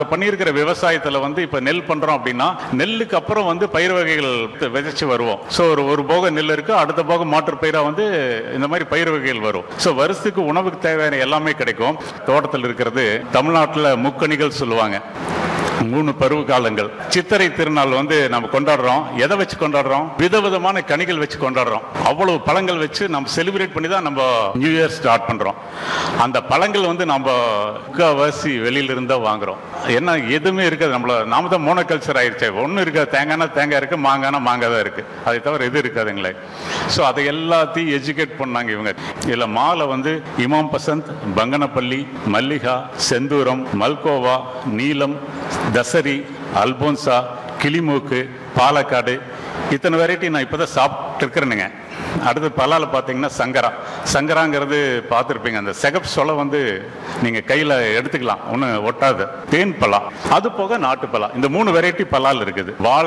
பண்ணியிருக்கிற விவசாயத்துல வந்து இப்ப நெல் பண்றோம் அப்படின்னா நெல்லுக்கு அப்புறம் வந்து பயிர் வகைகள் விதைச்சு வருவோம் ஸோ ஒரு ஒரு போக நெல் இருக்கு அடுத்த போக மாற்று பயிரா வந்து இந்த மாதிரி பயிர் வகைகள் வரும் ஸோ வருஷத்துக்கு உணவுக்கு தேவையான எல்லாமே கிடைக்கும் தோட்டத்தில் இருக்கிறது தமிழ்நாட்டில் முக்கணிகள் சொல்லுவாங்க மூணு பருவ காலங்கள் சித்திரை திருநாள் வந்து நம்ம கொண்டாடுறோம் எதை வச்சு கொண்டாடுறோம் விதவிதமான கனிகள் வச்சு கொண்டாடுறோம் அவ்வளவு பழங்கள் வச்சு நம்ம செலிப்ரேட் பண்ணி தான் நம்ம நியூ இயர் ஸ்டார்ட் பண்றோம் அந்த பழங்கள் வந்து நம்ம முக்கால்வாசி வெளியில இருந்தா வாங்குறோம் என்ன எதுவுமே இருக்காது நம்மள நாம தான் மோனோ கல்ச்சர் ஆயிடுச்சு ஒன்றும் இருக்காது தேங்காய்னா தேங்காய் இருக்கு மாங்காய்னா மாங்காய் தான் இருக்கு அதை தவிர எது இருக்காதுங்களே ஸோ அதை எல்லாத்தையும் எஜுகேட் பண்ணாங்க இவங்க இதுல மாலை வந்து இமாம் பசந்த் பங்கனப்பள்ளி மல்லிகா செந்தூரம் மல்கோவா நீலம் தசரி அல்போன்சா கிளிமூக்கு பாலக்காடு இத்தனை வெரைட்டி நான் இப்போதான் சாப்பிட்டு இருக்கிறேனுங்க அடுத்து பலால பார்த்தீங்கன்னா சங்கரா சங்கராங்கிறது பார்த்துருப்பீங்க அந்த செகப் சொலை வந்து நீங்கள் கையில் எடுத்துக்கலாம் ஒன்றும் ஒட்டாது தேன் பலா அது போக நாட்டு பலா இந்த மூணு வெரைட்டி பலால் இருக்குது வாழை